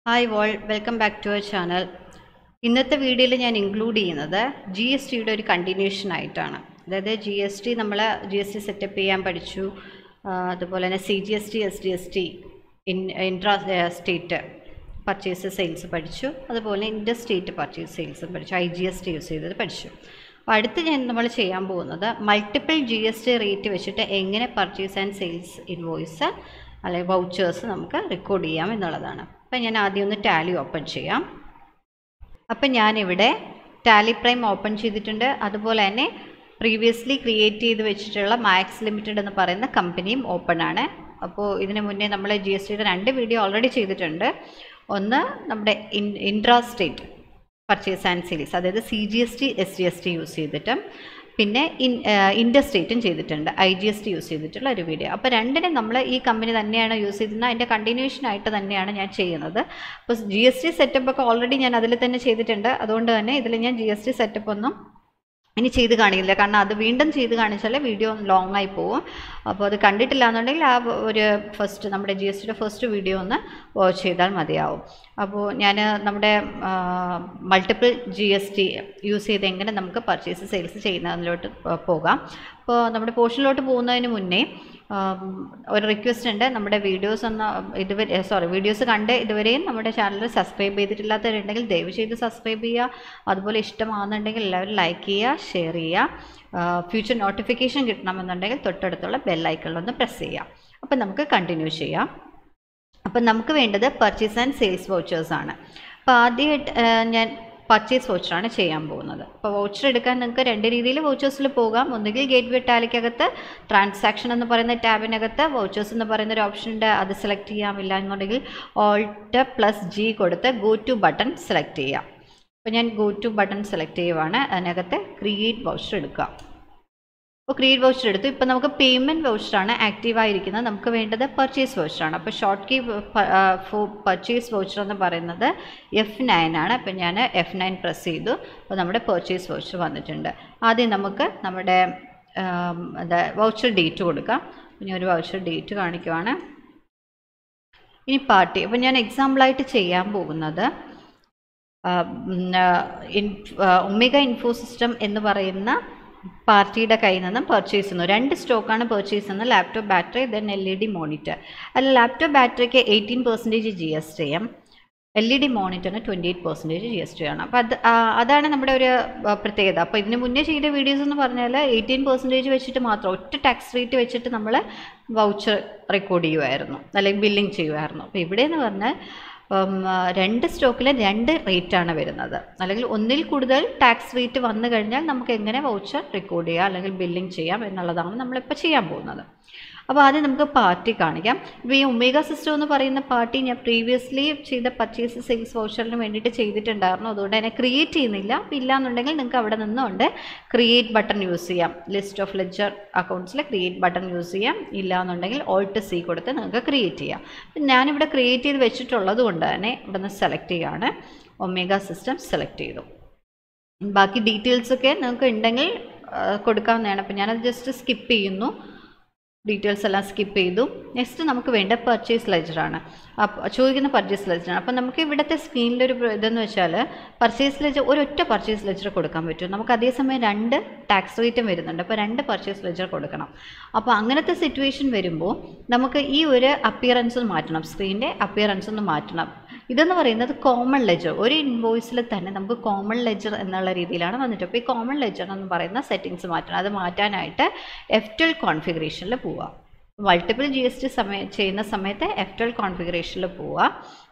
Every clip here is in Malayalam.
hi all welcome back to our channel ഇന്നത്തെ വീഡിയോയിൽ ഞാൻ ഇൻക്ലൂഡ് ചെയ്യുന്നത് ജി എസ് ടിയുടെ ഒരു കണ്ടിന്യൂഷൻ ആയിട്ടാണ് അതായത് ജി എസ് ടി നമ്മൾ ജി എസ് ടി സെറ്റപ്പ് ചെയ്യാൻ പഠിച്ചു ആ, അതുപോലെ തന്നെ C G S T S D S T in intra state purchase sales പഠിച്ചു അതുപോലെ ഇൻഡർ സ്റ്റേറ്റ് പർച്ചേസ് സെയിൽസും പഠിച്ചു I G S T use ചെയ്തത് പഠിച്ചു അപ്പോൾ അടുത്ത് ഞാൻ നമ്മൾ ചെയ്യാൻ പോകുന്നത് multiple G S T rate വെച്ചിട്ട് എങ്ങനെ പർച്ചേസ് ആൻഡ് സെയിൽസ് ഇൻവോയ്സ് അല്ലെങ്കിൽ വൗച്ചേഴ്സ് നമുക്ക് റെക്കോർഡ് ചെയ്യാം എന്നുള്ളതാണ് അപ്പം ഞാൻ ആദ്യം ഒന്ന് ടാലി ഓപ്പൺ ചെയ്യാം അപ്പം ഞാനിവിടെ ടാലി പ്രൈം ഓപ്പൺ ചെയ്തിട്ടുണ്ട് അതുപോലെ തന്നെ പ്രീവിയസ്ലി ക്രിയേറ്റ് ചെയ്ത് വെച്ചിട്ടുള്ള മാക്സ് ലിമിറ്റഡ് എന്ന് പറയുന്ന കമ്പനിയും ഓപ്പൺ ആണ് അപ്പോൾ ഇതിന് മുന്നേ നമ്മൾ ജി എസ് ടിയുടെ രണ്ട് വീഡിയോ ഓൾറെഡി ചെയ്തിട്ടുണ്ട് ഒന്ന് നമ്മുടെ in intra state purchase and sales അതായത് C G S T S G S T use ചെയ്തിട്ടും പിന്നെ ഇൻ ഇൻഡർ സ്റ്റേറ്റും ചെയ്തിട്ടുണ്ട് I G S T use ചെയ്തിട്ടുള്ള ഒരു വീഡിയോ അപ്പോൾ രണ്ടിനും നമ്മൾ ഈ കമ്പനി തന്നെയാണ് യൂസ് ചെയ്യുന്നത് അതിൻ്റെ കണ്ടിന്യൂഷൻ ആയിട്ട് തന്നെയാണ് ഞാൻ ചെയ്യുന്നത് അപ്പോൾ ജി എസ് ടി സെറ്റപ്പ് ഒക്കെ ഓൾറെഡി ഞാൻ അതിൽ തന്നെ ചെയ്തിട്ടുണ്ട് അതുകൊണ്ട് തന്നെ ഇതിൽ ഞാൻ ജി എസ് ടി സെറ്റപ്പ് ഒന്നും ഇനി ചെയ്ത് കാണിക്കില്ല കാരണം അത് വീണ്ടും ചെയ്ത് കാണിച്ചാൽ വീഡിയോ ലോങ് ആയി പോകും അപ്പോൾ അത് കണ്ടിട്ടില്ല എന്നുണ്ടെങ്കിൽ ആ ഒരു ഫസ്റ്റ് നമ്മുടെ ജി എസ് ടിയുടെ ഫസ്റ്റ് വീഡിയോ ഒന്ന് വാച്ച് ചെയ്താൽ മതിയാവും അപ്പോൾ ഞാൻ നമ്മുടെ multiple G S T use ചെയ്ത് എങ്ങനെ നമുക്ക് പർച്ചേസ് സെയിൽസ് ചെയ്യുന്നതിലോട്ട് പോകാം അപ്പോൾ നമ്മുടെ പോർഷനിലോട്ട് പോകുന്നതിന് മുന്നേ ആം, ഒരു റിക്വസ്റ്റ് ഉണ്ട് നമ്മുടെ വീഡിയോസ് ഒന്ന് ഇതുവരെ സോറി വീഡിയോസ് കണ്ട് ഇതുവരെയും നമ്മുടെ ചാനൽ സബ്സ്ക്രൈബ് ചെയ്തിട്ടില്ലാത്തവരുണ്ടെങ്കിൽ ദയവ് ചെയ്ത് സബ്സ്ക്രൈബ് ചെയ്യുക അതുപോലെ ഇഷ്ടമാകുന്നുണ്ടെങ്കിൽ എല്ലാവരും ലൈക്ക് ചെയ്യുക ഷെയർ ചെയ്യുക ഫ്യൂച്ചർ നോട്ടിഫിക്കേഷൻ കിട്ടണമെന്നുണ്ടെങ്കിൽ തൊട്ടടുത്തുള്ള ബെല്ലൈക്കണിലൊന്ന് പ്രസ് ചെയ്യാം അപ്പം നമുക്ക് കണ്ടിന്യൂ ചെയ്യാം അപ്പം നമുക്ക് വേണ്ടത് പർച്ചേസ് ആൻഡ് സെയിൽസ് വൗച്ചേഴ്സ് ആണ് അപ്പോൾ ആദ്യമായിട്ട് ആ, ഞാൻ പർച്ചേസ് വൗച്ചറാണ് ചെയ്യാൻ പോകുന്നത് അപ്പോൾ വൗച്ചർ എടുക്കാൻ നിങ്ങൾക്ക് രണ്ട് രീതിയിൽ വൗച്ചേഴ്സിൽ പോകാം ഒന്നുകിൽ ഗേറ്റ് വേ ടാലിക്കകത്ത് ട്രാൻസാക്ഷൻ എന്ന് പറയുന്ന ടാബിനകത്ത് വൗച്ചേഴ്സ് എന്ന് പറയുന്ന ഒരു ഓപ്ഷൻ ഉണ്ട് അത് സെലക്ട് ചെയ്യാം ഇല്ല എന്നുണ്ടെങ്കിൽ ഓൾട്ട് പ്ലസ് ജി കൊടുത്ത് ഗോ ടു ബട്ടൺ സെലക്ട് ചെയ്യാം അപ്പോൾ ഞാൻ ഗോ ടു ബട്ടൺ സെലക്ട് ചെയ്യുവാണ് അതിനകത്ത് ക്രിയേറ്റ് വൗച്ചർ എടുക്കുക അപ്പോൾ ക്രിയേറ്റ് വൗച്ചർ എടുത്തു ഇപ്പോൾ നമുക്ക് പേയ്മെൻറ്റ് വൗച്ചറാണ് ആക്റ്റീവ് ആയിരിക്കുന്നത് നമുക്ക് വേണ്ടത് പർച്ചേസ് വൗച്ചറാണ് അപ്പോൾ short key for purchase voucher എന്ന് പറയുന്നത് എഫ് നയൻ ആണ് അപ്പോൾ ഞാൻ എഫ് നയൻ പ്രസ് ചെയ്തു അപ്പോൾ നമ്മുടെ പർച്ചേസ് വൗച്ചർ വന്നിട്ടുണ്ട് ആദ്യം നമുക്ക് നമ്മുടെ ആം, എന്താ വൗച്ചർ ഡേറ്റ് കൊടുക്കാം അപ്പോൾ ഞാൻ ഒരു വൗച്ചർ ഡേറ്റ് കാണിക്കുവാണ് ഇനി പാർട്ടി അപ്പോൾ ഞാൻ എക്സാമ്പിളായിട്ട് ചെയ്യാൻ പോകുന്നത് ഒമേഗ ഇൻഫോ സിസ്റ്റം എന്ന് പറയുന്ന പാർട്ടിയുടെ കയ്യിൽ നിന്നും പർച്ചേസ് ചെയ്യുന്നു രണ്ട് സ്റ്റോക്കാണ് പർച്ചേസ് ചെയ്യുന്നത് laptop battery then L E D monitor അല്ല ലാപ്ടോപ്പ് ബാറ്ററിക്ക് eighteen percentage G S T M L E D മോണിറ്ററിന് twenty eight percentage G S T ആണ് അപ്പോൾ അത് ആ, അതാണ് നമ്മുടെ ഒരു ആ, പ്രത്യേകത അപ്പോൾ ഇതിന് മുന്നേ ചെയ്ത വീഡിയോസ് എന്ന് പറഞ്ഞാൽ എയ്റ്റീൻ പെർസെൻറ്റേജ് വെച്ചിട്ട് മാത്രം ഒറ്റ ടാക്സ് റേറ്റ് വെച്ചിട്ട് നമ്മൾ വൗച്ചർ റെക്കോർഡ് ചെയ്യുമായിരുന്നു അല്ലെങ്കിൽ ബില്ലിംഗ് ചെയ്യുമായിരുന്നു അപ്പോൾ ഇവിടെ എന്ന് പറഞ്ഞാൽ ഉം, ആ, രണ്ട് സ്റ്റോക്കിൽ രണ്ട് റേറ്റാണ് വരുന്നത് അല്ലെങ്കിൽ ഒന്നിൽ കൂടുതൽ ടാക്സ് റേറ്റ് വന്നു കഴിഞ്ഞാൽ നമുക്ക് എങ്ങനെ വൗച്ചർ റെക്കോർഡ് ചെയ്യാം അല്ലെങ്കിൽ ബില്ലിംഗ് ചെയ്യാം എന്നുള്ളതാണ് നമ്മളിപ്പോൾ ചെയ്യാൻ പോകുന്നത് അപ്പോൾ ആദ്യം നമുക്ക് പാർട്ടി കാണിക്കാം ഇപ്പോൾ ഈ ഒമേഗ സിസ്റ്റം എന്ന് പറയുന്ന പാർട്ടി ഞാൻ പ്രീവിയസ്ലി ചെയ്ത പർച്ചേസ് സെയിൽസ് വൗച്ചറിന് വേണ്ടിയിട്ട് ചെയ്തിട്ടുണ്ടായിരുന്നു അതുകൊണ്ട് തന്നെ ക്രിയേറ്റ് ചെയ്യുന്നില്ല അപ്പോൾ ഇല്ലാന്നുണ്ടെങ്കിൽ നിങ്ങൾക്ക് അവിടെ നിന്നുകൊണ്ട് ക്രിയേറ്റ് ബട്ടൺ യൂസ് ചെയ്യാം ലിസ്റ്റ് ഓഫ് ലെജർ അക്കൗണ്ട്സിൽ ക്രിയേറ്റ് ബട്ടൺ യൂസ് ചെയ്യാം ഇല്ലാന്നുണ്ടെങ്കിൽ ഓൾട്ട് സി കൊടുത്ത് നിങ്ങൾക്ക് ക്രിയേറ്റ് ചെയ്യാം അപ്പം ഞാനിവിടെ ക്രിയേറ്റ് ചെയ്ത് വെച്ചിട്ടുള്ളത് കൊണ്ട് തന്നെ ഇവിടെ നിന്ന് സെലക്ട് ചെയ്യുകയാണ് ഒമേഗ സിസ്റ്റം സെലക്ട് ചെയ്തു ബാക്കി ഡീറ്റെയിൽസൊക്കെ നിങ്ങൾക്ക് ഉണ്ടെങ്കിൽ ആ, കൊടുക്കാവുന്നതാണ് അപ്പോൾ ഞാനത് ജസ്റ്റ് സ്കിപ്പ് ചെയ്യുന്നു ഡീറ്റെയിൽസ് എല്ലാം സ്കിപ്പ് ചെയ്തു നെക്സ്റ്റ് നമുക്ക് വേണ്ട പർച്ചേസ് ലെജറാണ് അപ്പോൾ ചോദിക്കുന്ന പർച്ചേസ് ലെജറാണ് അപ്പോൾ നമുക്ക് ഇവിടുത്തെ സ്ക്രീനിലൊരു പ്ര- ഇതെന്ന് വെച്ചാൽ പർച്ചേസ് ലെജർ ഒരൊറ്റ പർച്ചേസ് ലെജർ കൊടുക്കാൻ പറ്റും നമുക്ക് അതേസമയം രണ്ട് ടാക്സ് റേറ്റും വരുന്നുണ്ട് അപ്പോൾ രണ്ട് പർച്ചേസ് ലെജർ കൊടുക്കണം അപ്പോൾ അങ്ങനത്തെ സിറ്റുവേഷൻ വരുമ്പോൾ നമുക്ക് ഈ ഒരു അപ്പിയറൻസ് ഒന്ന് മാറ്റണം സ്ക്രീനിൻ്റെ അപ്പിയറൻസ് ഒന്ന് മാറ്റണം ഇതെന്ന് പറയുന്നത് കോമൺ ലെജർ ഒരു ഇൻവോയ്സിൽ തന്നെ നമുക്ക് കോമൺ ലെജർ എന്നുള്ള രീതിയിലാണ് വന്നിട്ട് അപ്പോൾ ഈ കോമൺ ലെജർ എന്ന് പറയുന്ന സെറ്റിങ്സ് മാറ്റണം അത് മാറ്റാനായിട്ട് എഫ് ട്വൽ കോൺഫിഗറേഷനിൽ പോവുക മൾട്ടിപ്പിൾ ജി എസ് ടി സമയ ചെയ്യുന്ന സമയത്ത് എഫ് ട്വൽ കോൺഫിഗറേഷനിൽ പോവുക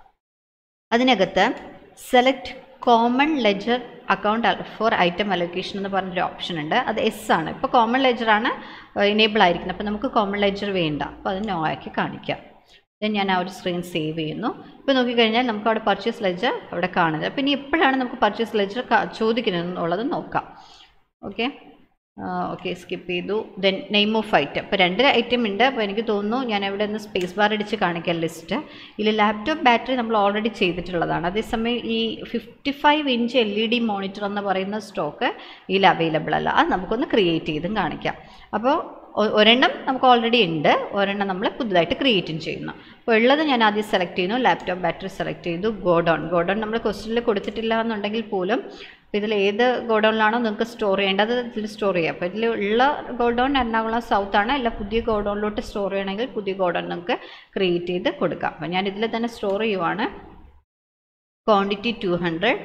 അതിനകത്ത് select common ledger account for item allocation എന്ന് പറഞ്ഞൊരു ഓപ്ഷൻ ഉണ്ട് അത് എസ് ആണ് ഇപ്പോൾ കോമൺ ലെജറാണ് ഇനേബിൾ ആയിരിക്കുന്നത് അപ്പോൾ നമുക്ക് കോമൺ ലെജർ വേണ്ട അപ്പോൾ അത് നോ ആക്കി കാണിക്കാം Then ഞാൻ ആ ഒരു സ്ക്രീൻ സേവ് ചെയ്യുന്നു ഇപ്പോൾ നോക്കിക്കഴിഞ്ഞാൽ നമുക്ക് അവിടെ പർച്ചേസ് ലെജർ അവിടെ കാണുന്നത് അപ്പോൾ ഇനി എപ്പോഴാണ് നമുക്ക് പർച്ചേസ് ലെജർ ചോദിക്കുന്നത് എന്നുള്ളത് നോക്കാം ഓക്കെ ഓക്കെ സ്കിപ്പ് ചെയ്തു ദെൻ നെയിം ഓഫ് ഐറ്റം ഇപ്പോൾ രണ്ട് ഐറ്റം ഉണ്ട് അപ്പോൾ എനിക്ക് തോന്നുന്നു ഞാൻ ഇവിടെ നിന്ന് സ്പേസ് ബാർ അടിച്ച് കാണിക്കാം ലിസ്റ്റ് ഇതിൽ ലാപ്ടോപ്പ് ബാറ്ററി നമ്മൾ ഓൾറെഡി ചെയ്തിട്ടുള്ളതാണ് അതേസമയം ഈ fifty five inch L E D monitor എന്ന് പറയുന്ന സ്റ്റോക്ക് ഇതിൽ അവൈലബിൾ അല്ല അത് നമുക്കൊന്ന് ക്രിയേറ്റ് ചെയ്തും കാണിക്കാം അപ്പോൾ ഒ- ഒരെണ്ണം നമുക്ക് ഓൾറെഡി ഉണ്ട് ഒരെണ്ണം നമ്മൾ പുതുതായിട്ട് ക്രിയേറ്റും ചെയ്യുന്നു അപ്പോൾ ഉള്ളത് ഞാൻ ആദ്യം സെലക്ട് ചെയ്യുന്നു ലാപ്ടോപ്പ് ബാറ്ററി സെലക്ട് ചെയ്തു ഗോഡൗൺ ഗോഡൗൺ നമ്മൾ ക്വസ്റ്റനിൽ കൊടുത്തിട്ടില്ല എന്നുണ്ടെങ്കിൽ പോലും അപ്പോൾ ഇതിൽ ഏത് ഗോഡൗണിലാണോ നിങ്ങൾക്ക് സ്റ്റോർ ചെയ്യേണ്ടത് ഇതിൽ സ്റ്റോർ ചെയ്യാം അപ്പോൾ ഇതിൽ ഉള്ള ഗോഡൗൺ എറണാകുളം സൗത്ത് ആണ് അല്ല പുതിയ ഗോഡൗണിലോട്ട് സ്റ്റോർ ചെയ്യണമെങ്കിൽ പുതിയ ഗോഡൗൺ നിങ്ങൾക്ക് ക്രിയേറ്റ് ചെയ്ത് കൊടുക്കാം അപ്പോൾ ഞാൻ ഇതിൽ തന്നെ സ്റ്റോർ ചെയ്യുവാണ് quantity two hundred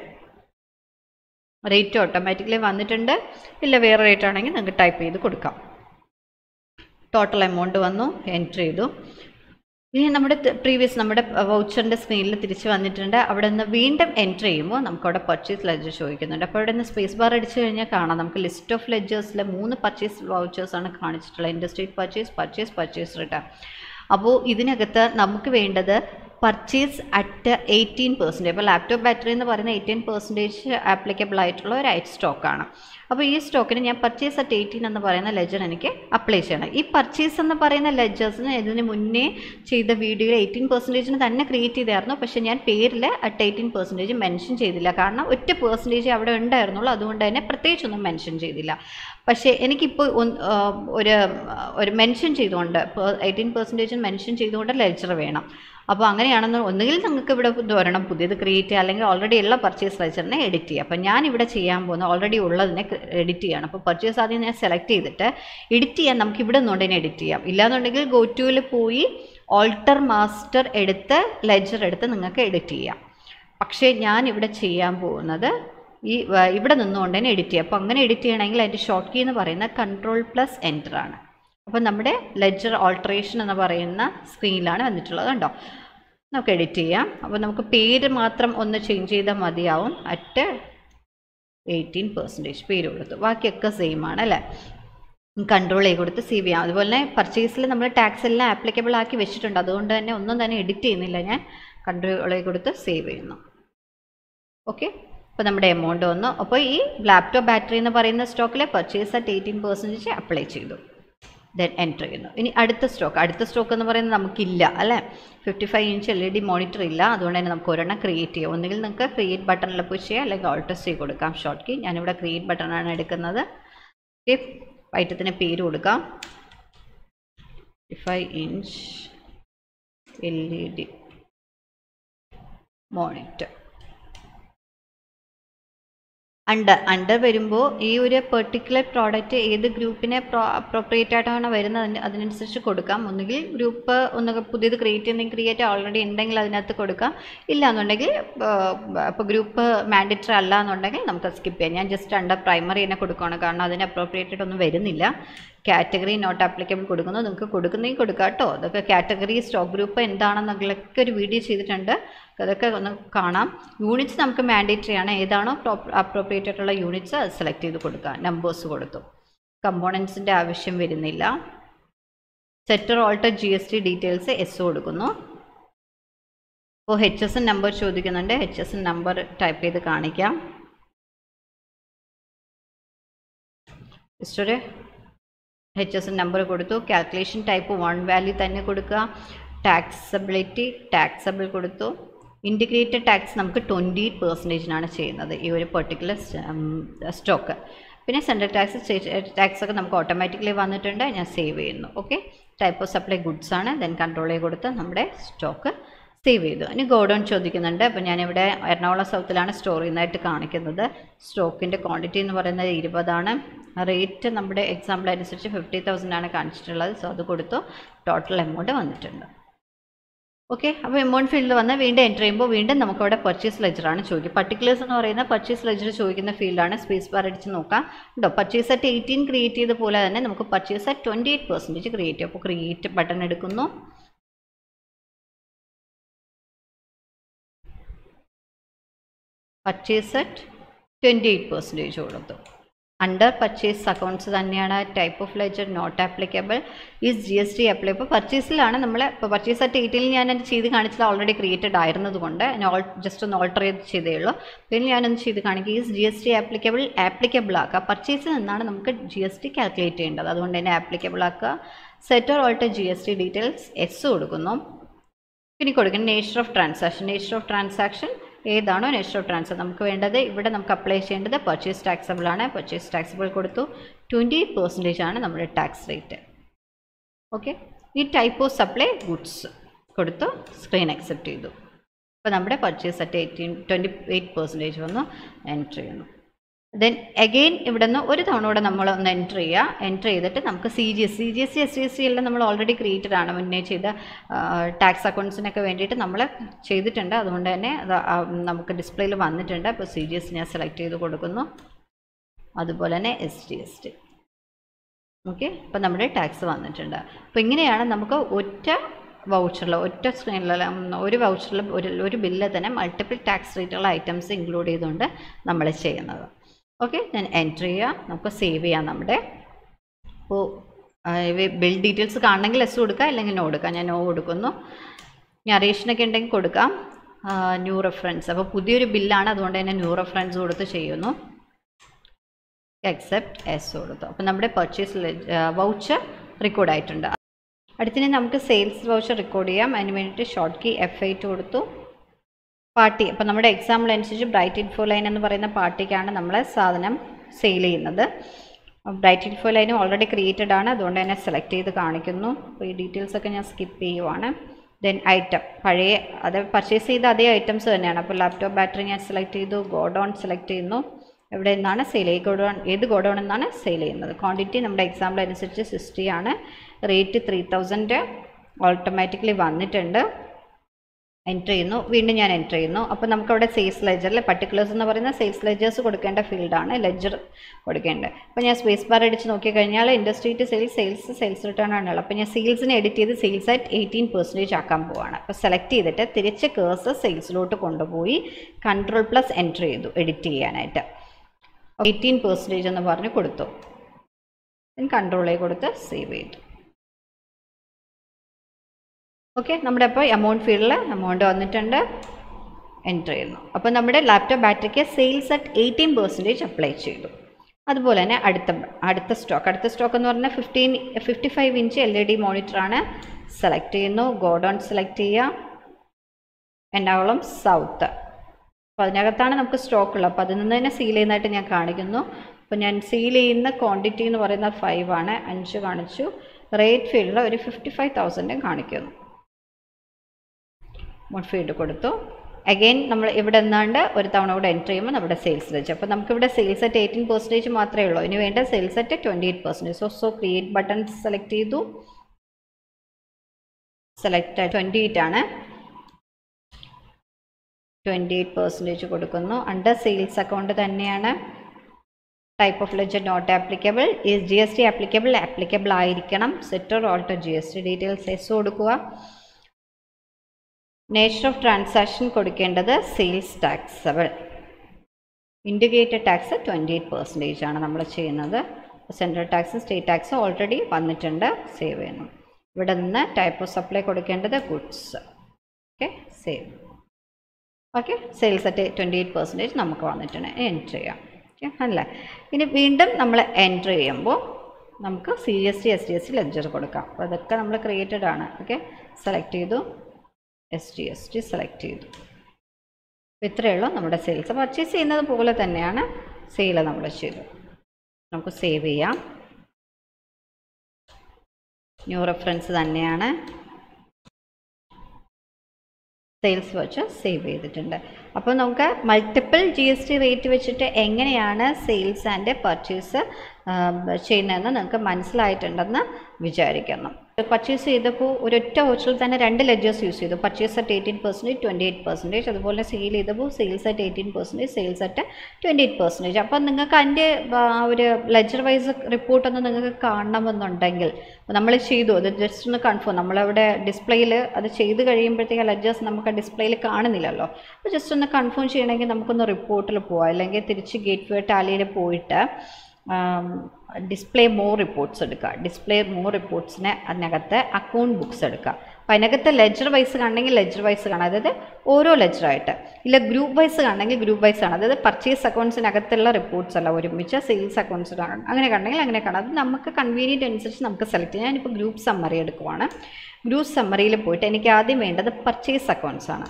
rate automatically വന്നിട്ടുണ്ട് ഇല്ല വേറെ റേറ്റ് ആണെങ്കിൽ നിങ്ങൾക്ക് ടൈപ്പ് ചെയ്ത് കൊടുക്കാം ടോട്ടൽ എമൗണ്ട് വന്നു എൻറ്റർ ചെയ്തു ഇനി നമ്മുടെ പ്രീവിയസ് നമ്മുടെ വൗച്ചറിൻ്റെ സ്ക്രീനിൽ തിരിച്ച് വന്നിട്ടുണ്ട് അവിടെ നിന്ന് വീണ്ടും എൻറ്റർ ചെയ്യുമ്പോൾ നമുക്ക് അവിടെ പർച്ചേസ് ലെഡ്ജർ ചോദിക്കുന്നുണ്ട് അപ്പോൾ അവിടെ നിന്ന് സ്പേസ് ബാർ അടിച്ച് കഴിഞ്ഞാൽ കാണാം നമുക്ക് ലിസ്റ്റ് ഓഫ് ലെഡ്ജേഴ്സിലെ മൂന്ന് പർച്ചേസ് വൗച്ചേഴ്സാണ് കാണിച്ചിട്ടുള്ളത് ഇൻഡസ്ട്രീറ്റ് പർച്ചേസ് പർച്ചേസ് പർച്ചേസ് റിട്ടേൺ അപ്പോൾ ഇതിനകത്ത് നമുക്ക് വേണ്ടത് പർച്ചേസ് അറ്റ് എയ്റ്റീൻ പെർസെൻറ്റേജ് അപ്പോൾ ലാപ്ടോപ്പ് ബാറ്ററി എന്ന് പറയുന്ന എയ്റ്റീൻ പെർസെൻറ്റേജ് ആപ്ലിക്കബിൾ ആയിട്ടുള്ള ഒരു ഐറ്റ് സ്റ്റോക്കാണ് അപ്പോൾ ഈ സ്റ്റോക്കിന് ഞാൻ പർച്ചേസ് അറ്റ് എയ്റ്റീൻ എന്ന് പറയുന്ന ലെജർ എനിക്ക് അപ്ലൈ ചെയ്യണം ഈ പർച്ചേസ് എന്ന് പറയുന്ന ലെജേഴ്സിന് ഇതിന് മുന്നേ ചെയ്ത വീഡിയോയിൽ എയ്റ്റീൻ പെർസെൻറ്റേജിന് തന്നെ ക്രിയേറ്റ് ചെയ്തായിരുന്നു പക്ഷേ ഞാൻ പേരിൽ അറ്റ് എയ്റ്റീൻ പെർസെൻറ്റേജ് മെൻഷൻ ചെയ്തില്ല കാരണം ഒറ്റ പെർസെൻറ്റേജ് അവിടെ ഉണ്ടായിരുന്നുള്ളൂ അതുകൊണ്ട് തന്നെ പ്രത്യേകിച്ചൊന്നും മെൻഷൻ ചെയ്തില്ല പക്ഷേ എനിക്കിപ്പോൾ ഒന്ന്, ആ, ഒരു ഒരു മെൻഷൻ ചെയ്തുകൊണ്ട് എയ്റ്റീൻ പെർസെൻറ്റേജ് മെൻഷൻ ചെയ്തുകൊണ്ട് ലെജർ വേണം അപ്പോൾ അങ്ങനെയാണെന്ന് ഒന്നുകിൽ നിങ്ങൾക്ക് ഇവിടെ ഇത് വരണം പുതിയത് ക്രിയേറ്റ് ചെയ്യുക അല്ലെങ്കിൽ ഓൾറെഡി ഉള്ള പർച്ചേസ് ലെജറിനെ എഡിറ്റ് ചെയ്യുക അപ്പോൾ ഞാൻ ഇവിടെ ചെയ്യാൻ പോകുന്ന ഓൾറെഡി ഉള്ളതിനെ എഡിറ്റ് ചെയ്യണം അപ്പോൾ പർച്ചേസ് ആദ്യം ഞാൻ സെലക്ട് ചെയ്തിട്ട് എഡിറ്റ് ചെയ്യാൻ നമുക്ക് ഇവിടെ നിന്നുകൊണ്ട് തന്നെ എഡിറ്റ് ചെയ്യാം ഇല്ലാന്നുണ്ടെങ്കിൽ ഗോ ടുവിൽ പോയി ഓൾട്ടർ മാസ്റ്റർ എടുത്ത് ലെജർ എടുത്ത് നിങ്ങൾക്ക് എഡിറ്റ് ചെയ്യാം പക്ഷേ ഞാൻ ഇവിടെ ചെയ്യാൻ പോകുന്നത് ഈ വ- ഇവിടെ നിന്നുകൊണ്ട് തന്നെ എഡിറ്റ് ചെയ്യാം അപ്പോൾ അങ്ങനെ എഡിറ്റ് ചെയ്യണമെങ്കിൽ അതിൻ്റെ ഷോർട്ട് കീ എന്ന് പറയുന്നത് കൺട്രോൾ പ്ലസ് എൻ്റർ ആണ് അപ്പോൾ നമ്മുടെ ലെജർ ഓൾട്ടറേഷൻ എന്ന് പറയുന്ന സ്ക്രീനിലാണ് വന്നിട്ടുള്ളത് കണ്ടോ നമുക്ക് എഡിറ്റ് ചെയ്യാം അപ്പോൾ നമുക്ക് പേര് മാത്രം ഒന്ന് ചേഞ്ച് ചെയ്താൽ മതിയാവും അറ്റ് എയ്റ്റീൻ പെർസെൻറ്റേജ് പേര് കൊടുത്തു ബാക്കിയൊക്കെ സെയിം ആണ് അല്ലേ കൺട്രോൾ ചെയ്ത് കൊടുത്ത് സേവ് ചെയ്യാം അതുപോലെ തന്നെ പർച്ചേസിൽ നമ്മൾ ടാക്സ് എല്ലാം ആപ്ലിക്കബിൾ ആക്കി വെച്ചിട്ടുണ്ട് അതുകൊണ്ട് തന്നെ ഒന്നും തന്നെ എഡിറ്റ് ചെയ്യുന്നില്ല ഞാൻ കൺട്രോൾ ചെയ്ത് കൊടുത്ത് സേവ് ചെയ്യുന്നു ഓക്കെ അപ്പോൾ നമ്മുടെ എമൗണ്ട് വന്നു അപ്പോൾ ഈ ലാപ്ടോപ്പ് ബാറ്ററി എന്ന് പറയുന്ന സ്റ്റോക്കിൽ purchase at eighteen percentage apply ചെയ്തു ദെൻ എൻറ്റർ ചെയ്യുന്നു ഇനി അടുത്ത സ്റ്റോക്ക് അടുത്ത സ്റ്റോക്ക് എന്ന് പറയുന്നത് നമുക്കില്ല അല്ലേ fifty five inch L E D monitor ഇല്ല അതുകൊണ്ട് തന്നെ നമുക്ക് ഒരെണ്ണം ക്രിയേറ്റ് ചെയ്യാം ഒന്നുകിൽ നിങ്ങൾക്ക് ക്രിയേറ്റ് ബട്ടണിൽ പുഷ് ചെയ്യാം അല്ലെങ്കിൽ ഓൾട്ടർ ചെയ്ത് കൊടുക്കാം ഷോർട്ട് കീ ഞാനിവിടെ ക്രിയേറ്റ് ബട്ടണാണ് എടുക്കുന്നത് ഓക്കെ ഐറ്റത്തിന് പേര് കൊടുക്കാം fifty five inch L E D monitor under under വരുമ്പോൾ ഈ ഒരു പെർട്ടിക്കുലർ പ്രോഡക്റ്റ് ഏത് ഗ്രൂപ്പിനെ അപ്രോപ്രിയേറ്റ് ആയിട്ടാണ് വരുന്നത് അതിന് അതിനനുസരിച്ച് കൊടുക്കാം ഒന്നുകിൽ ഗ്രൂപ്പ് ഒന്ന് പുതിയത് ക്രിയേറ്റ് ചെയ്യുന്നെങ്കിൽ ക്രിയേറ്റ് ഓൾറെഡി ഉണ്ടെങ്കിൽ അതിനകത്ത് കൊടുക്കാം ഇല്ല എന്നുണ്ടെങ്കിൽ ഇപ്പോൾ ഗ്രൂപ്പ് മാൻഡേറ്ററി അല്ല എന്നുണ്ടെങ്കിൽ നമുക്ക് സ്കിപ്പ് ചെയ്യാം ഞാൻ ജസ്റ്റ് അണ്ടർ പ്രൈമറി തന്നെ കൊടുക്കുകയാണ് കാരണം അതിന് അപ്രോപ്രിയേറ്റഡ് ഒന്നും വരുന്നില്ല കാറ്റഗറി നോട്ട് ആപ്ലിക്കബിൾ കൊടുക്കുന്നു നിങ്ങൾക്ക് കൊടുക്കുന്നെങ്കിൽ കൊടുക്കാം കേട്ടോ അതൊക്കെ കാറ്റഗറി സ്റ്റോക്ക് ഗ്രൂപ്പ് എന്താണെന്നൊക്കെ ഒരു വീഡിയോ ചെയ്തിട്ടുണ്ട് അതൊക്കെ ഒന്ന് കാണാം യൂണിറ്റ്സ് നമുക്ക് മാൻഡേറ്ററി ആണ് ഏതാണോ അപ്രോപ്രിയേറ്റ് ആയിട്ടുള്ള യൂണിറ്റ്സ് അത് സെലക്ട് ചെയ്ത് കൊടുക്കുക നമ്പേഴ്സ് കൊടുത്തു കമ്പോണൻസിൻ്റെ ആവശ്യം വരുന്നില്ല setter alter G S T details എസ് കൊടുക്കുന്നു അപ്പോൾ എച്ച് എസ് എൻ നമ്പർ ചോദിക്കുന്നുണ്ട് H S N number type ചെയ്ത് കാണിക്കാം ജസ്റ്റ് ഒരു എച്ച് എസ് എൻ നമ്പർ കൊടുത്തു കാൽക്കുലേഷൻ ടൈപ്പ് വൺ വാല്യൂ തന്നെ കൊടുക്കുക ടാക്സബിലിറ്റി ടാക്സബിൾ കൊടുത്തു ഇൻറ്റിഗ്രേറ്റഡ് ടാക്സ് നമുക്ക് ട്വൻറ്റി പെർസെൻറ്റേജിനാണ് ചെയ്യുന്നത് ഈ ഒരു പെർട്ടിക്കുലർ സ്റ്റോക്ക് പിന്നെ സെൻട്രൽ ടാക്സ് ടാക്സ് ഒക്കെ നമുക്ക് ഓട്ടോമാറ്റിക്കലി വന്നിട്ടുണ്ട് ഞാൻ സേവ് ചെയ്യുന്നു okay type of supply goods ആണ് ദെൻ കൺട്രോൾ ചെയ്ത് കൊടുത്ത് നമ്മുടെ സ്റ്റോക്ക് സേവ് ചെയ്തു ഇനി ഗോഡൗൺ ചോദിക്കുന്നുണ്ട് അപ്പോൾ ഞാനിവിടെ എറണാകുളം സൗത്തിലാണ് സ്റ്റോർ ചെയ്യുന്നതായിട്ട് കാണിക്കുന്നത് സ്റ്റോക്കിൻ്റെ ക്വാണ്ടിറ്റി എന്ന് പറയുന്നത് ഇരുപതാണ് റേറ്റ് നമ്മുടെ എക്സാമ്പിൾ അനുസരിച്ച് ഫിഫ്റ്റി തൗസൻഡ് ആണ് കാണിച്ചിട്ടുള്ളത് സോ അത് കൊടുത്തു ടോട്ടൽ എമൗണ്ട് വന്നിട്ടുണ്ട് ഓക്കെ അപ്പോൾ എമൗണ്ട് ഫീൽഡിൽ വന്ന് വീണ്ടും എൻ്റർ ചെയ്യുമ്പോൾ വീണ്ടും നമുക്കവിടെ പർച്ചേസ് ലെജറാണ് ചോദിക്കുക പർട്ടിക്കുലേഴ്സ് എന്ന് പറയുന്ന പർച്ചേസ് ലെജർ ചോദിക്കുന്ന ഫീൽഡാണ് സ്പേസ് ബാർ അടിച്ച് നോക്കാം ഉണ്ടോ പർച്ചേസ് അറ്റ് എയ്റ്റീൻ ക്രിയേറ്റ് ചെയ്ത പോലെ തന്നെ നമുക്ക് purchase at twenty eight percentage create ചെയ്യും അപ്പോൾ ക്രിയേറ്റ് ബട്ടൺ എടുക്കുന്നു purchase at twenty eight percentage കൊടുത്തു അണ്ടർ പർച്ചേസ് അക്കൗണ്ട്സ് തന്നെയാണ് type of ledger not applicable is G S T apply ഇപ്പോൾ പർച്ചേസിലാണ് നമ്മൾ ഇപ്പോൾ പർച്ചേസ് അറ്റ് എയ്റ്റിൽ ഞാൻ അത് ചെയ്ത് കാണിച്ചത് ഓൾറെഡി ക്രിയേറ്റഡ് ആയിരുന്നതുകൊണ്ട് ഞാൻ ജസ്റ്റ് ഒന്ന് ഓൾട്ടർ ചെയ്ത് ചെയ്തേ ഉള്ളൂ പിന്നെ ഞാനൊന്ന് ചെയ്ത് കാണിക്കുക is G S T applicable applicable ആക്കുക പർച്ചേസിൽ നിന്നാണ് നമുക്ക് ജി എസ് ടി കാൽക്കുലേറ്റ് ചെയ്യേണ്ടത് അതുകൊണ്ട് തന്നെ ആപ്ലിക്കബിൾ ആക്കുക setter alter G S T details എസ് കൊടുക്കുന്നു പിന്നെ കൊടുക്കുന്ന nature of transaction nature of transaction ഏതാണോ നേച്ചർ ഓഫ് ട്രാൻസാക്ഷൻ നമുക്ക് വേണ്ടത് ഇവിടെ നമുക്ക് അപ്ലൈ ചെയ്യേണ്ടത് പർച്ചേസ് ടാക്സബിൾ ആണ് പർച്ചേസ് ടാക്സബിൾ കൊടുത്തു ട്വൻറ്റി എയ്റ്റ് പെർസെൻറ്റേജ് ആണ് നമ്മുടെ ടാക്സ് റേറ്റ് ഓക്കെ ഈ ടൈപ്പ് ഓഫ് സപ്ലൈ ഗുഡ്സ് കൊടുത്തു സ്ക്രീൻ അക്സെപ്റ്റ് ചെയ്തു അപ്പോൾ നമ്മുടെ purchase at eighteen twenty eight percentage വന്നു എൻറ്റർ ചെയ്യുന്നു ദെൻ അഗെയിൻ ഇവിടെ നിന്ന് ഒരു തവണ കൂടെ നമ്മൾ ഒന്ന് എൻറ്റർ ചെയ്യുക എൻറ്റർ ചെയ്തിട്ട് നമുക്ക് C G S C G S C S C S C എല്ലാം നമ്മൾ ഓൾറെഡി ക്രിയേറ്റഡ് ആണ് മുന്നേ ചെയ്ത ടാക്സ് അക്കൗണ്ട്സിനൊക്കെ വേണ്ടിയിട്ട് നമ്മൾ ചെയ്തിട്ടുണ്ട് അതുകൊണ്ട് തന്നെ അത് ആ, നമുക്ക് ഡിസ്പ്ലേയിൽ വന്നിട്ടുണ്ട് അപ്പോൾ സി ജി എസ് ഞാൻ സെലക്ട് ചെയ്ത് കൊടുക്കുന്നു അതുപോലെ തന്നെ S T S T okay അപ്പോൾ നമ്മുടെ ടാക്സ് വന്നിട്ടുണ്ട് അപ്പോൾ ഇങ്ങനെയാണ് നമുക്ക് ഒറ്റ വൗച്ചറിൽ ഒറ്റ സ്ക്രീനിൽ ഒരു വൗച്ചറിൽ ഒരു ഒരു ബില്ല് തന്നെ മൾട്ടിപ്പിൾ ടാക്സ് റേറ്റുള്ള ഐറ്റംസ് ഇൻക്ലൂഡ് ചെയ്തുകൊണ്ട് നമ്മൾ ചെയ്യുന്നത് ഓക്കെ ഞാൻ എൻറ്റർ ചെയ്യുക നമുക്ക് സേവ് ചെയ്യാം നമ്മുടെ അപ്പോൾ ബിൽ ഡീറ്റെയിൽസ് കാണണമെങ്കിൽ എസ് കൊടുക്കുക അല്ലെങ്കിൽ നോ കൊടുക്കാം ഞാൻ നോ കൊടുക്കുന്നു ഇനി അറിയേഷനൊക്കെ ഉണ്ടെങ്കിൽ കൊടുക്കാം ന്യൂ റെഫറൻസ് അപ്പോൾ പുതിയൊരു ബില്ലാണ് അതുകൊണ്ട് തന്നെ ന്യൂ റെഫറൻസ് കൊടുത്ത് ചെയ്യുന്നു അക്സെപ്റ്റ് എസ് കൊടുത്തു അപ്പോൾ നമ്മുടെ പർച്ചേസ് വൗച്ചർ റെക്കോർഡ് ആയിട്ടുണ്ട് അടുത്തിന് നമുക്ക് സെയിൽസ് വൗച്ചർ റെക്കോർഡ് ചെയ്യാം അതിന് വേണ്ടിയിട്ട് ഷോർട്ട് കീ എഫ് എയ്റ്റ് കൊടുത്തു പാർട്ടി അപ്പോൾ നമ്മുടെ എക്സാമ്പിൾ അനുസരിച്ച് ബ്രൈറ്റ് ഇൻഫോ ലൈൻ എന്ന് പറയുന്ന പാർട്ടിക്കാണ് നമ്മൾ സാധനം സെയിൽ ചെയ്യുന്നത് bright info line already created ആണ് അതുകൊണ്ട് തന്നെ സെലക്ട് ചെയ്ത് കാണിക്കുന്നു അപ്പോൾ ഈ ഡീറ്റെയിൽസ് ഒക്കെ ഞാൻ സ്കിപ്പ് ചെയ്യുവാണ് ദെൻ ഐറ്റം പഴയ അത് പർച്ചേസ് ചെയ്ത അതേ ഐറ്റംസ് തന്നെയാണ് അപ്പോൾ ലാപ്ടോപ്പ് ബാറ്ററി ഞാൻ സെലക്ട് ചെയ്തു ഗോഡൗൺ സെലക്ട് ചെയ്യുന്നു എവിടെ നിന്നാണ് സെയിൽ ഈ ഗോഡൗൺ ഏത് ഗോഡൗൺ എന്നാണ് സെയിൽ ചെയ്യുന്നത് ക്വാണ്ടിറ്റി നമ്മുടെ എക്സാമ്പിൾ അനുസരിച്ച് സിക്സ്റ്റി ആണ് റേറ്റ് ത്രീ തൗസൻഡ് ഓട്ടോമാറ്റിക്കലി വന്നിട്ടുണ്ട് എൻറ്റർ ചെയ്യുന്നു വീണ്ടും ഞാൻ എൻറ്റർ ചെയ്യുന്നു അപ്പോൾ നമുക്കവിടെ സെയിൽസ് ലെജറിൽ പർട്ടിക്കുലേഴ്സ് എന്ന് പറയുന്ന സെയിൽസ് ലെജേഴ്സ് കൊടുക്കേണ്ട ഫീൽഡാണ് ലെജർ കൊടുക്കേണ്ടത് അപ്പോൾ ഞാൻ സ്പേസ് ബാർ അടിച്ച് നോക്കിക്കഴിഞ്ഞാൽ industry to sales sales sales return ആണുള്ളത് അപ്പോൾ ഞാൻ സെയിൽസിനെ എഡിറ്റ് ചെയ്ത് സെയിൽസ് ആയിട്ട് എയ്റ്റീൻ പെർസെൻറ്റേജ് ആക്കാൻ പോവാണ് അപ്പോൾ സെലക്ട് ചെയ്തിട്ട് തിരിച്ച് കേഴ്സ് സെയിൽസിലോട്ട് കൊണ്ടുപോയി കൺട്രോൾ പ്ലസ് എൻറ്റർ ചെയ്തു എഡിറ്റ് ചെയ്യാനായിട്ട് എയ്റ്റീൻ പെർസെൻറ്റേജ് എന്ന് പറഞ്ഞ് കൊടുത്തു കൺട്രോളേ കൊടുത്ത് സേവ് ചെയ്തു ഓക്കെ നമ്മുടെ അപ്പോൾ എമൗണ്ട് ഫീൽഡിൽ എമൗണ്ട് വന്നിട്ടുണ്ട് എൻറ്റർ ചെയ്യുന്നു അപ്പോൾ നമ്മുടെ ലാപ്ടോപ്പ് ബാറ്ററിക്ക് sales at eighteen percentage apply ചെയ്തു അതുപോലെ തന്നെ അടുത്ത അടുത്ത സ്റ്റോക്ക് അടുത്ത സ്റ്റോക്ക് എന്ന് പറഞ്ഞാൽ fifteen fifty five inch L E D മോണിറ്ററാണ് സെലക്ട് ചെയ്യുന്നു ഗോഡൗൺ സെലക്ട് ചെയ്യുക എറണാകുളം സൗത്ത് അപ്പോൾ അതിനകത്താണ് നമുക്ക് സ്റ്റോക്ക് ഉള്ളത് അപ്പോൾ അതിൽ നിന്ന് തന്നെ സീൽ ചെയ്യുന്നതായിട്ട് ഞാൻ കാണിക്കുന്നു അപ്പോൾ ഞാൻ സീൽ ചെയ്യുന്ന ക്വാണ്ടിറ്റി എന്ന് പറയുന്നത് ഫൈവ് ആണ് അഞ്ച് കാണിച്ചു റേറ്റ് ഫീൽഡിൽ ഒരു ഫിഫ്റ്റി ഫൈവ് തൗസൻഡും കാണിക്കുന്നു മോഡ് ഫീൽഡ് കൊടുത്തു അഗെയിൻ നമ്മൾ ഇവിടെ നിന്നാണ്ട് ഒരു തവണ കൂടെ എൻറ്റർ ചെയ്യുമ്പോൾ നമ്മുടെ സെയിൽസ് വെച്ച് അപ്പോൾ നമുക്കിവിടെ സെയിൽസ് അറ്റ് എയ്റ്റീൻ പെർസെൻറ്റേജ് മാത്രമേ ഉള്ളൂ ഇനി വേണ്ട sales at twenty eight percentage so so create button select ചെയ്തു സെലക്ട് ട്വൻറ്റി എയ്റ്റ് ആണ് ട്വൻറ്റി എയ്റ്റ് പെർസെൻറ്റേജ് കൊടുക്കുന്നു അണ്ടർ സെയിൽസ് അക്കൗണ്ട് തന്നെയാണ് type of ledger not applicable ഈ G S T applicable applicable ആയിരിക്കണം set or alter G S T details yes കൊടുക്കുക നേച്ചർ ഓഫ് ട്രാൻസാക്ഷൻ കൊടുക്കേണ്ടത് sales taxable indicated tax twenty eight percentage ആണ് നമ്മൾ ചെയ്യുന്നത് central tax state tax already വന്നിട്ടുണ്ട് സേവ് ചെയ്യുന്നു ഇവിടെ നിന്ന് ടൈപ്പ് ഓഫ് സപ്ലൈ കൊടുക്കേണ്ടത് goods okay save okay sales at twenty eight percentage നമുക്ക് വന്നിട്ടുണ്ട് എൻറ്റർ ചെയ്യാം ഓക്കെ അല്ല ഇനി വീണ്ടും നമ്മൾ എൻറ്റർ ചെയ്യുമ്പോൾ നമുക്ക് C S T S T S T ledger കൊടുക്കാം അപ്പോൾ അതൊക്കെ നമ്മൾ ക്രിയേറ്റഡ് ആണ് ഓക്കെ സെലക്ട് ചെയ്തു S T S T select ചെയ്തു അപ്പോൾ ഇത്രയേ ഉള്ളൂ നമ്മുടെ സെയിൽസ് പർച്ചേസ് ചെയ്യുന്നത് പോലെ തന്നെയാണ് സെയിൽ നമ്മൾ ചെയ്തു നമുക്ക് സേവ് ചെയ്യാം ന്യൂ റെഫറൻസ് തന്നെയാണ് സെയിൽസ് വച്ച് സേവ് ചെയ്തിട്ടുണ്ട് അപ്പോൾ നമുക്ക് multiple G S T rate വെച്ചിട്ട് എങ്ങനെയാണ് സെയിൽസ് ആൻഡ് പർച്ചേസ് ചെയ്യുന്നതെന്ന് നിങ്ങൾക്ക് മനസ്സിലായിട്ടുണ്ടെന്ന് വിചാരിക്കുന്നു പർച്ചേസ് ചെയ്തപ്പോൾ ഒരൊറ്റ വോച്ചറിൽ തന്നെ രണ്ട് ലെഡ്ജേഴ്സ് യൂസ് ചെയ്തു purchase at eighteen percentage twenty eight percentage അതുപോലെ സെയിൽ ചെയ്തപ്പോൾ sales at eighteen percentage sales at twenty eight percentage അപ്പോൾ നിങ്ങൾക്ക് അതിൻ്റെ ആ, ഒരു ലെഡ്ജർ വൈസ് റിപ്പോർട്ടൊന്ന് നിങ്ങൾക്ക് കാണണമെന്നുണ്ടെങ്കിൽ നമ്മൾ ചെയ്തു അത് ജസ്റ്റ് ഒന്ന് കൺഫേം നമ്മളവിടെ ഡിസ്പ്ലേയിൽ അത് ചെയ്ത് കഴിയുമ്പോഴത്തേക്ക് ലെഡ്ജേഴ്സ് നമുക്ക് ഡിസ്പ്ലേയിൽ കാണുന്നില്ലല്ലോ അപ്പോൾ ജസ്റ്റ് ഒന്ന് കൺഫേം ചെയ്യണമെങ്കിൽ നമുക്കൊന്ന് റിപ്പോർട്ടിൽ പോവാം അല്ലെങ്കിൽ തിരിച്ച് ഗേറ്റ് വേ ടാലിയിൽ പോയിട്ട് ഡിസ്പ്ലേ മോർ റിപ്പോർട്ട്സ് എടുക്കുക ഡിസ്പ്ലേ മോർ റിപ്പോർട്ട്സിന് അതിനകത്ത് അക്കൗണ്ട് ബുക്സ് എടുക്കുക അപ്പോൾ അതിനകത്ത് ലെജർ വൈസ് കാണണമെങ്കിൽ ലെജർ വൈസ് കാണാം അതായത് ഓരോ ലെജറായിട്ട് ഇല്ല ഗ്രൂപ്പ് വൈസ് കാണണമെങ്കിൽ ഗ്രൂപ്പ് വൈസ് ആണ് അതായത് പർച്ചേസ് അക്കൗണ്ട്സിനകത്തുള്ള റിപ്പോർട്ട്സ് അല്ല ഒരുമിച്ച് സെയിൽസ് അക്കൗണ്ട്സ് കാണണം അങ്ങനെ കാണണമെങ്കിൽ അങ്ങനെ കാണാം അത് നമുക്ക് കൺവീനിയൻറ്റ് അനുസരിച്ച് നമുക്ക് സെലക്ട് ചെയ്യാം ഞാനിപ്പോൾ ഗ്രൂപ്പ് സമ്മറി എടുക്കുവാണ് ഗ്രൂപ്പ് സമ്മറിയിൽ പോയിട്ട് എനിക്ക് ആദ്യം വേണ്ടത് പർച്ചേസ് അക്കൗണ്ട്സ് ആണ്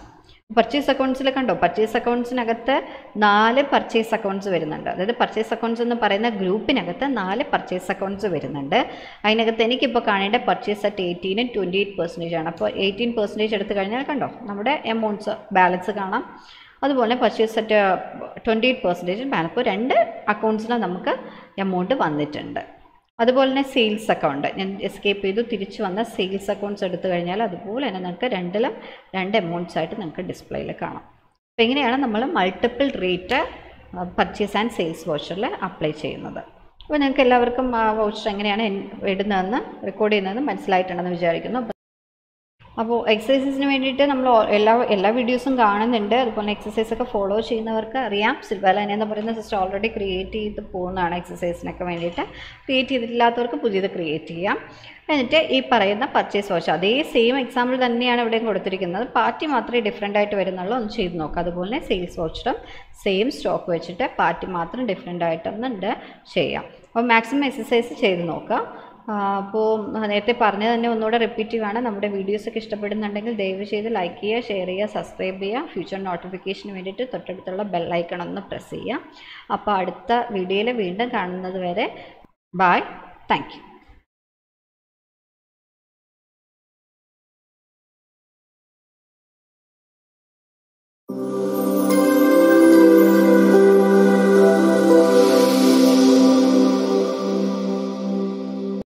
പർച്ചേസ് അക്കൗണ്ട്സിൽ കണ്ടോ പർച്ചേസ് അക്കൗണ്ട്സിനകത്ത് നാല് പർച്ചേസ് അക്കൗണ്ട്സ് വരുന്നുണ്ട് അതായത് പർച്ചേസ് അക്കൗണ്ട്സ് എന്ന് പറയുന്ന ഗ്രൂപ്പിനകത്ത് നാല് പർച്ചേസ് അക്കൗണ്ട്സ് വരുന്നുണ്ട് അതിനകത്ത് എനിക്കിപ്പോൾ കാണേണ്ട പർച്ചേസ് അറ്റ് എയ്റ്റീനും ട്വൻറ്റി എയ്റ്റ് പെർസെൻറ്റേജ് ആണ് അപ്പോൾ എയ്റ്റീൻ പെർസെൻറ്റേജ് എടുത്തു കഴിഞ്ഞാൽ കണ്ടോ നമ്മുടെ എമൗണ്ട്സ് ബാലൻസ് കാണാം അതുപോലെ purchase at twenty eight percentage balance ഇപ്പോൾ രണ്ട് അക്കൗണ്ട്സിൽ നമുക്ക് എമൗണ്ട് വന്നിട്ടുണ്ട് അതുപോലെ തന്നെ സെയിൽസ് അക്കൗണ്ട് ഞാൻ എസ്കേപ്പ് ചെയ്തു തിരിച്ചു വന്ന സെയിൽസ് അക്കൗണ്ട്സ് എടുത്തു കഴിഞ്ഞാൽ അതുപോലെ തന്നെ നിങ്ങൾക്ക് രണ്ടിലും രണ്ട് എമൗണ്ട്സ് ആയിട്ട് നിങ്ങൾക്ക് ഡിസ്പ്ലേയിൽ കാണാം അപ്പോൾ ഇങ്ങനെയാണ് നമ്മൾ multiple rate purchase and sales വോച്ചറിൽ അപ്ലൈ ചെയ്യുന്നത് അപ്പോൾ നിങ്ങൾക്ക് എല്ലാവർക്കും ആ വോച്ചർ എങ്ങനെയാണ് എൻ- ഇടുന്നതെന്ന് റെക്കോർഡ് ചെയ്യുന്നതെന്ന് മനസ്സിലായിട്ടുണ്ടെന്ന് വിചാരിക്കുന്നു അപ്പോൾ അപ്പോൾ എക്സസൈസസിന് വേണ്ടിയിട്ട് നമ്മൾ ഓ- എല്ലാ എല്ലാ വീഡിയോസും കാണുന്നുണ്ട് അതുപോലെ എക്സസൈസ് ഒക്കെ ഫോളോ ചെയ്യുന്നവർക്ക് അറിയാം സിൽവാലൈൻ എന്ന് പറയുന്ന സിസ്റ്റം ഓൾറെഡി ക്രിയേറ്റ് ചെയ്ത് പോകുന്നതാണ് എക്സസൈസിനൊക്കെ വേണ്ടിയിട്ട് ക്രിയേറ്റ് ചെയ്തിട്ടില്ലാത്തവർക്ക് പുതിയത് ക്രിയേറ്റ് ചെയ്യാം എന്നിട്ട് ഈ പറയുന്ന പർച്ചേസ് വാച്ച് അതേ സെയിം എക്സാമ്പിൾ തന്നെയാണ് ഇവിടെയും കൊടുത്തിരിക്കുന്നത് പാർട്ടി മാത്രമേ ഡിഫറെൻ്റ് ആയിട്ട് വരുന്നുള്ളൂ ഒന്ന് ചെയ്ത് നോക്കാം അതുപോലെ തന്നെ സെയിൽസ് വാച്ചിലും സെയിം സ്റ്റോക്ക് വെച്ചിട്ട് പാർട്ടി മാത്രം ഡിഫറെൻ്റ് ആയിട്ടൊന്നുണ്ട് ചെയ്യാം അപ്പോൾ മാക്സിമം എക്സസൈസ് ചെയ്ത് നോക്കാം അപ്പോൾ നേരത്തെ പറഞ്ഞത് തന്നെ ഒന്നുകൂടെ റിപ്പീറ്റ് ആണ് നമ്മുടെ വീഡിയോസൊക്കെ ഇഷ്ടപ്പെടുന്നുണ്ടെങ്കിൽ ദയവ് ചെയ്ത് ലൈക്ക് ചെയ്യുക ഷെയർ ചെയ്യുക സബ്സ്ക്രൈബ് ചെയ്യുക ഫ്യൂച്ചർ നോട്ടിഫിക്കേഷന് വേണ്ടിയിട്ട് തൊട്ടടുത്തുള്ള ബെല്ലൈക്കൺ ഒന്ന് പ്രസ് ചെയ്യുക അപ്പോൾ അടുത്ത വീഡിയോയിൽ വീണ്ടും കാണുന്നത് വരെ ബായ് താങ്ക് യു